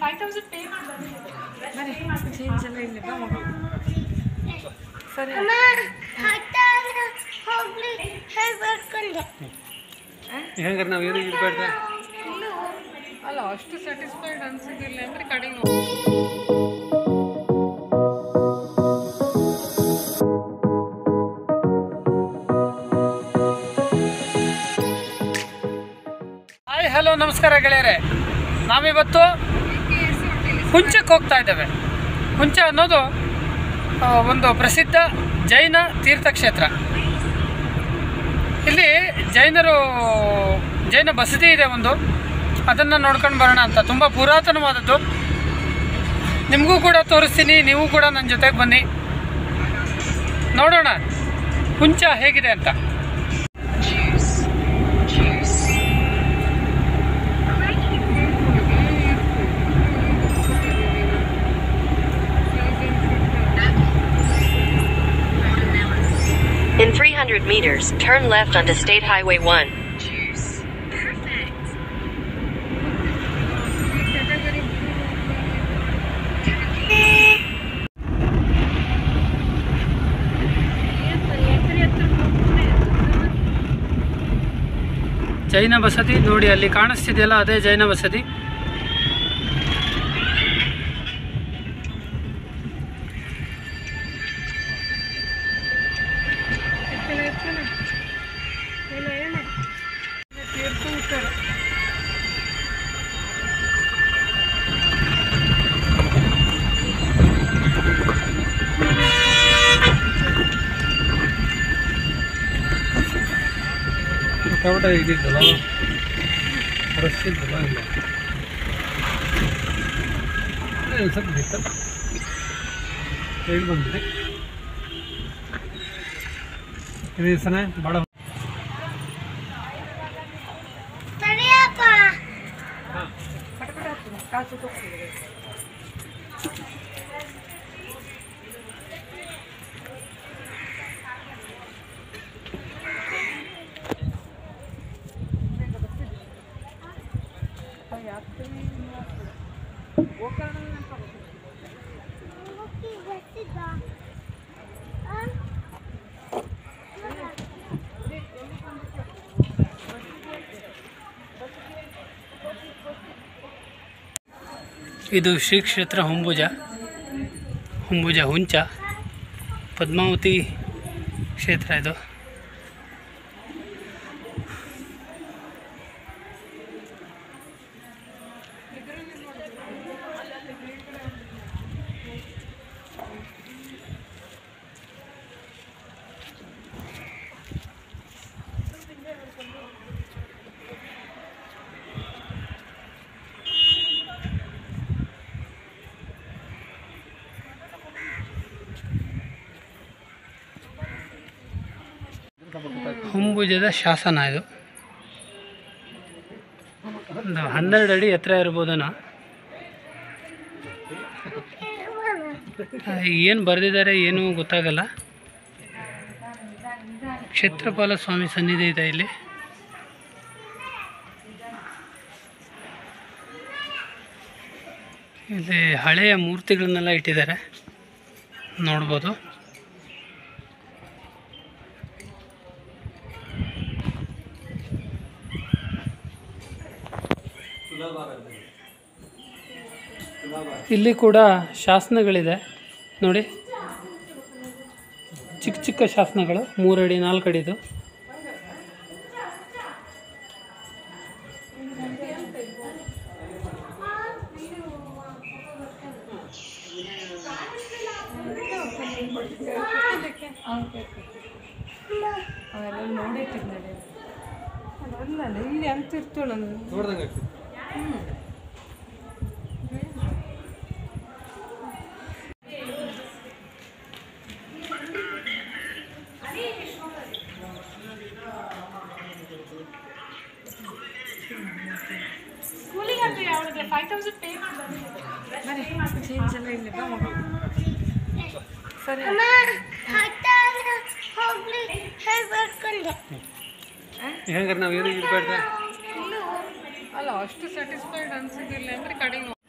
Five thousand pay ಮಾಡಿ ಬರೀ change ಎಲ್ಲ ಇಲ್ಲ ಬಾ ಮಗು. ಸರಿ ಅಮ್ಮ ಹಠ ಹೋಗ್ಲಿ ಹೇಳ್ಬೇಕಂದೆ ಹೆಂಗಾರೆ ನಾವು ಏನು ಇರ್ಬೇಡ್ದೆ ಅಲ್ಲ ಅಷ್ಟು ಸ್ಯಾಟಿಸ್ಫೈಡ್ ಅನ್ಸಿದಿಲ್ಲ ಅಂದ್ರೆ ಕಡಿಮೆ ಹಾಯ್ ಹಲೋ ನಮಸ್ಕಾರ ಗೆಳೆಯರೆ ನಾವಿವತ್ತು ಹುಂಚಕ್ಕೆ ಹೋಗ್ತಾ ಇದ್ದೇವೆ ಹುಂಚ ಅನ್ನೋದು ಆ, ಒಂದು ಪ್ರಸಿದ್ಧ ಜೈನ ತೀರ್ಥಕ್ಷೇತ್ರ ಇಲ್ಲಿ ಜೈನರು ಜೈನ ಬಸದಿ ಇದೆ ಒಂದು ಅದನ್ನು ನೋಡ್ಕೊಂಡು ಬರೋಣ ಅಂತ ತುಂಬ ಪುರಾತನವಾದದ್ದು ನಿಮಗೂ ಕೂಡ ತೋರಿಸ್ತೀನಿ ನೀವು ಕೂಡ ನನ್ನ ಜೊತೆಗೆ ಬನ್ನಿ ನೋಡೋಣ ಹುಂಚ ಹೇಗಿದೆ ಅಂತ In 300 meters, turn left onto State Highway 1. ಜೈನ ಬಸದಿ ನೋಡಿ ಅಲ್ಲಿ ಕಾಣಿಸ್ತಿದೆಯಲ್ಲ ಅದೇ ಜೈನ ಬಸದಿ ಕವಟ ಇದಿದ್ದಲ್ಲ ರಶ್ ಇದ್ದಲ್ಲ ಇಲ್ಲ ಒಂದು ಸ್ವಲ್ಪ ಬಿತ್ತಲ್ಲ ಹೇಳಿ ಬಂದಿದೆ ಇದು ಹೆಸರೇ ಭಾಳ ತಡಿಯಪ್ಪ ಹೋಗಿ ಬರ್ತಿದ್ದ ಆ? ಇದು ಶ್ರೀ ಕ್ಷೇತ್ರ ಹೊಂಬುಜ ಹೊಂಬುಜ ಹುಂಚ ಪದ್ಮಾವತಿ ಕ್ಷೇತ್ರ ಇದು ಹೊಂಬುಜದ ಶಾಸನ ಇದು ಒಂದು ಹನ್ನೆರಡು ಅಡಿ ಎತ್ತರ ಇರ್ಬೋದನ ಏನು ಬರೆದಿದ್ದಾರೆ ಏನೂ ಗೊತ್ತಾಗಲ್ಲ ಕ್ಷೇತ್ರಪಾಲ ಸ್ವಾಮಿ ಸನ್ನಿಧಿ ಇದೆ ಇಲ್ಲಿ ಇಲ್ಲಿ ಹಳೆಯ ಮೂರ್ತಿಗಳನ್ನೆಲ್ಲ ಇಟ್ಟಿದ್ದಾರೆ ನೋಡ್ಬೋದು ಇಲ್ಲಿ ಕೂಡ ಶಾಸನಗಳಿದೆ ನೋಡಿ ಚಿಕ್ಕ ಚಿಕ್ಕ ಶಾಸನಗಳು ಮೂರಡಿ ನಾಲ್ಕು ಅಡಿದು ಅವೆಲ್ಲ ನೋಡಿರ್ತೀನಿ ನಡೆ ಅಲ್ಲ ಅಲ್ಲ ಇಲ್ಲಿ ಅಂತ ಇರ್ತೇವೆ ನಾನು ನೋಡ್ದಂಗೆ ಸ್ಕೂಲಿಗೆ ಅಂತ ಯಾವ್ದು ಫೈವ್ ತೌಸಂಡ್ ಪೇ ಮಾಡಿ ಬರೀ ಚೇಂಜ್ ಎಲ್ಲ ಇಲ್ಲ ಬಾ ಮಗು. ಸರಿ ಅಮ್ಮ ಹಠ ಹೋಗ್ಲಿ ಹೇಳ್ಬೇಕಂದೆ ಹೆಂಗಾರೆ ನಾವು ಏನು ಇರ್ಬೇಡ್ದೆ ಅಲ್ಲ ಅಷ್ಟು ಸ್ಯಾಟಿಸ್ಫೈಡ್ ಅನ್ಸಿದಿಲ್ಲ ಅಂದ್ರೆ ಕಡಿಮೆ